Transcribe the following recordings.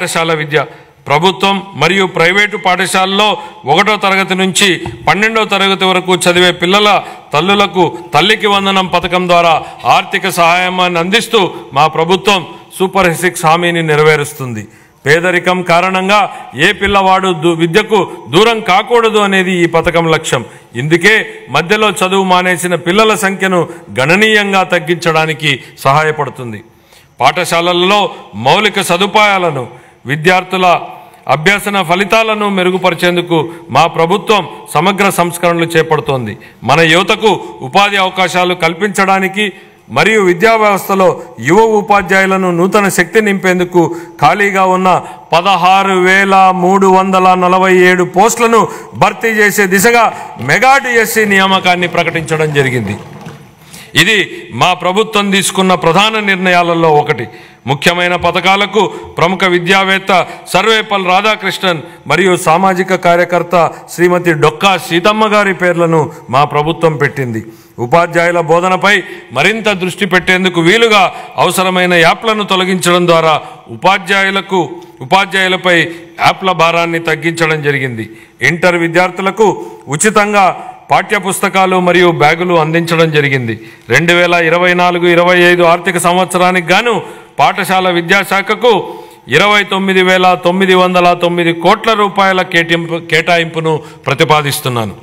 పాఠశాల విద్య ప్రభుత్వం మరియు ప్రైవేటు పాఠశాలలో ఒకటో తరగతి నుంచి పన్నెండో తరగతి వరకు చదివే పిల్లల తల్లులకు తల్లికి వందనం పథకం ద్వారా ఆర్థిక సహాయాన్ని అందిస్తూ మా ప్రభుత్వం సూపర్ సిక్స్ హామీని నెరవేరుస్తుంది పేదరికం కారణంగా ఏ పిల్లవాడు దు- విద్యకు దూరం కాకూడదు అనేది ఈ పథకం లక్ష్యం ఇందుకే మధ్యలో చదువు మానేసిన పిల్లల సంఖ్యను గణనీయంగా తగ్గించడానికి సహాయపడుతుంది పాఠశాలల్లో మౌలిక సదుపాయాలను విద్యార్థుల అభ్యసన ఫలితాలను మెరుగుపరిచేందుకు మా ప్రభుత్వం సమగ్ర సంస్కరణలు చేపడుతోంది మన యువతకు ఉపాధి అవకాశాలు కల్పించడానికి మరియు విద్యా వ్యవస్థలో యువ ఉపాధ్యాయులను నూతన శక్తి నింపేందుకు ఖాళీగా ఉన్న పదహారు వేల మూడు వందల నలభై ఏడు పోస్టులను భర్తీ చేసే దిశగా మెగా డిఎస్సి నియామకాన్ని ప్రకటించడం జరిగింది ఇది మా ప్రభుత్వం తీసుకున్న ప్రధాన నిర్ణయాలలో ఒకటి ముఖ్యమైన పథకాలకు ప్రముఖ విద్యావేత్త సర్వేపల్ రాధాకృష్ణన్ మరియు సామాజిక కార్యకర్త శ్రీమతి డొక్కా సీతమ్మ గారి పేర్లను మా ప్రభుత్వం పెట్టింది ఉపాధ్యాయుల బోధనపై మరింత దృష్టి పెట్టేందుకు వీలుగా అవసరమైన యాప్లను తొలగించడం ద్వారా ఉపాధ్యాయులకు ఉపాధ్యాయులపై యాప్ల భారాన్ని తగ్గించడం జరిగింది ఇంటర్ విద్యార్థులకు ఉచితంగా పాఠ్య పుస్తకాలు మరియు బ్యాగులు అందించడం జరిగింది రెండు వేల ఇరవై నాలుగు ఇరవై ఐదు ఆర్థిక సంవత్సరానికి గాను పాఠశాల విద్యాశాఖకు ఇరవై తొమ్మిది వేల తొమ్మిది వందల తొమ్మిది కోట్ల రూపాయల కేటాయింపు కేటాయింపును ప్రతిపాదిస్తున్నాను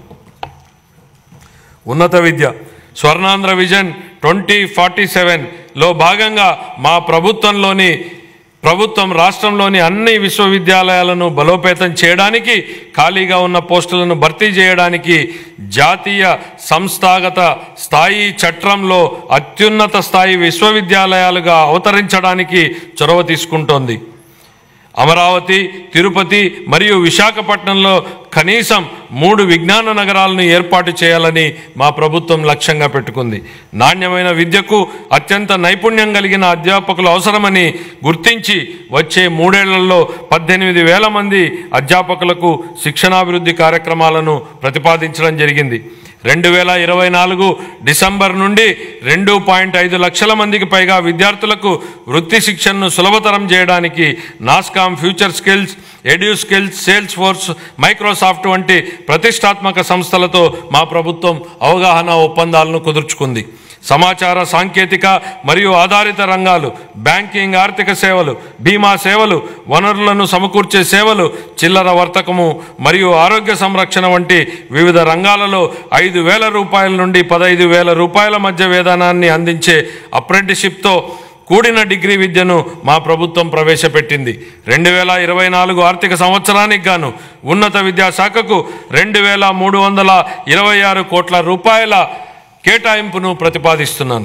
ఉన్నత విద్య స్వర్ణాంధ్ర విజన్ ట్వంటీ ఫార్టీ సెవెన్లో భాగంగా మా ప్రభుత్వంలోని ప్రభుత్వం రాష్ట్రంలోని అన్ని విశ్వవిద్యాలయాలను బలోపేతం చేయడానికి ఖాళీగా ఉన్న పోస్టులను భర్తీ చేయడానికి జాతీయ సంస్థాగత స్థాయి చట్రంలో అత్యున్నత స్థాయి విశ్వవిద్యాలయాలుగా అవతరించడానికి చొరవ తీసుకుంటోంది అమరావతి తిరుపతి మరియు విశాఖపట్నంలో కనీసం మూడు విజ్ఞాన నగరాలను ఏర్పాటు చేయాలని మా ప్రభుత్వం లక్ష్యంగా పెట్టుకుంది నాణ్యమైన విద్యకు అత్యంత నైపుణ్యం కలిగిన అధ్యాపకులు అవసరమని గుర్తించి వచ్చే మూడేళ్లలో పద్దెనిమిది వేల మంది అధ్యాపకులకు శిక్షణాభివృద్ధి కార్యక్రమాలను ప్రతిపాదించడం జరిగింది రెండు వేల ఇరవై నాలుగు డిసెంబర్ నుండి రెండు పాయింట్ ఐదు లక్షల మందికి పైగా విద్యార్థులకు వృత్తి శిక్షణను సులభతరం చేయడానికి Nasscom FutureSkills EduSkills Salesforce Microsoft వంటి ప్రతిష్టాత్మక సంస్థలతో మా ప్రభుత్వం అవగాహన ఒప్పందాలను కుదుర్చుకుంది సమాచార సాంకేతిక మరియు ఆధారిత రంగాలు బ్యాంకింగ్ ఆర్థిక సేవలు బీమా సేవలు వనరులను సమకూర్చే సేవలు చిల్లర వర్తకము మరియు ఆరోగ్య సంరక్షణ వంటి వివిధ రంగాలలో ఐదు వేల రూపాయల నుండి పదహైదు వేల రూపాయల మధ్య వేతనాన్ని అందించే అప్రెంటిషిప్తో కూడిన డిగ్రీ విద్యను మా ప్రభుత్వం ప్రవేశపెట్టింది రెండు వేల ఇరవై నాలుగు ఆర్థిక సంవత్సరానికి గాను ఉన్నత విద్యాశాఖకు రెండు వేల మూడు వందల ఇరవై ఆరు కోట్ల రూపాయల కేటాయింపును ప్రతిపాదిస్తున్నాను